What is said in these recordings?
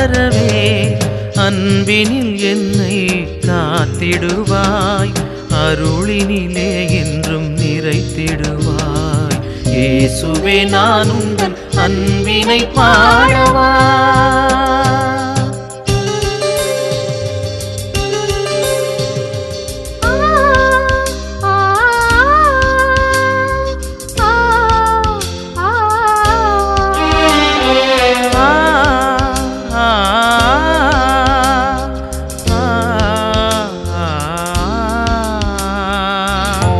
ஆதரவே அன்பினில் என்னை காத்திடுவாய் அருளினிலே என்றும் நிறைத்திடுவாய் இயேசுவே நான் உந்தன் அன்பினை பாடவா ஆ ஆ ஆ ஆ ஆ, ஆ, ஆ, ஆ.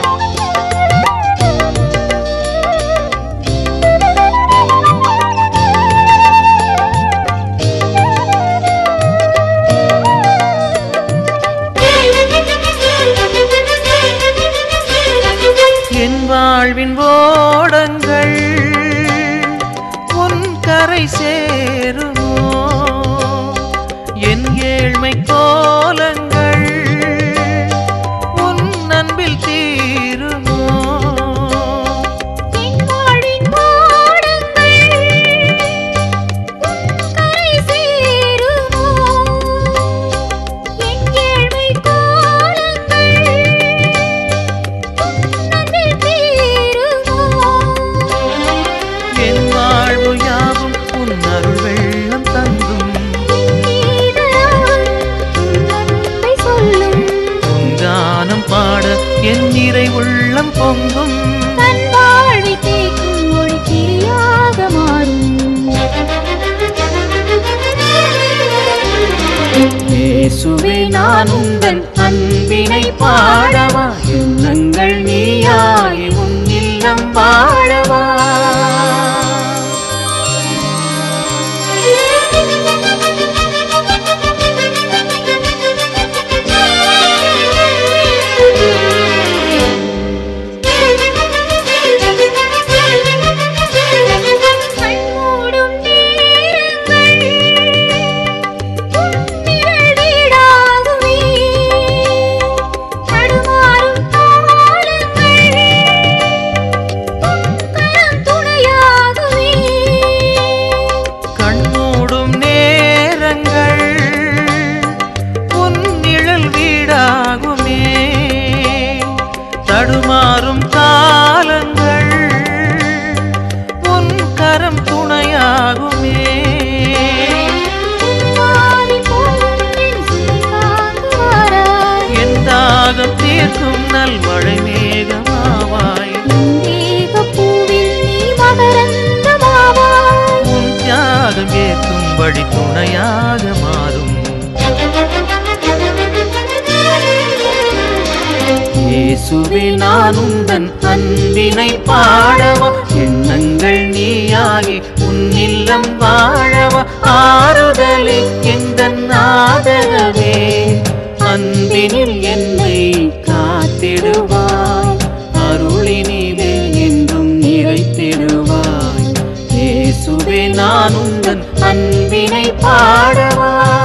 என் வாழ்வின் ஓடங்கள் உன் கரை சேருமோ என் ஏழ்மை கோலங்கள் உன் அன்பில் தீருமோ என் வாழின் ஓடங்கள் உன் கரை சேருமோ என் ஏழ்மை கோலங்கள் உன் அன்பில் தீருமோ என் வாழ்வு யாவும் உன் அருள் வெள்ளம் தங்கும் சொல்லும் உன் கானம் பாட என் நிறை உள்ளம் பொங்கும் தன் வாழ்வை கேட்கும் மொழி கிளியாக மாறும் இயேசுவே நான் உந்தன் அன்பினை பாடவா எண்ணங்கள் நீயாய் உன் இல்லம் வாழவா கண்மூடும் நேரங்கள் உன்னிழல் வீடாகுமே தடுமாறும் காலங்கள் உன் கரம் துணையாகுமே கண்மூடும் நேரங்கள் உன் நிழல் வீடாகுமே தடுமாறும் காலங்கள் உன் கரம் துணையாகுமே மாறி போகும் என் சுமைதாங்குவாராய். என் தாகம் தீர்க்கும் நல் மழை மேகமாவாய் என் தேகப்பூவில் நீ மகரந்தமாவாய். உன் தியாகம் ஏற்கும் வழி துணையாக மாறும் இயேசுவே நான் உந்தன் அன்பினை பாடவா எண்ணங்கள் நீயாகி உன் இல்லம் வாழவா ஆறுதலே எந்தன் ஆதரவே அன்பினில் என்னை காத்திடுவாய் அருளினிலே என்றும் நிறைத்திடுவாய் இயேசுவே நான் உந்தன் அன்பினை பாடவா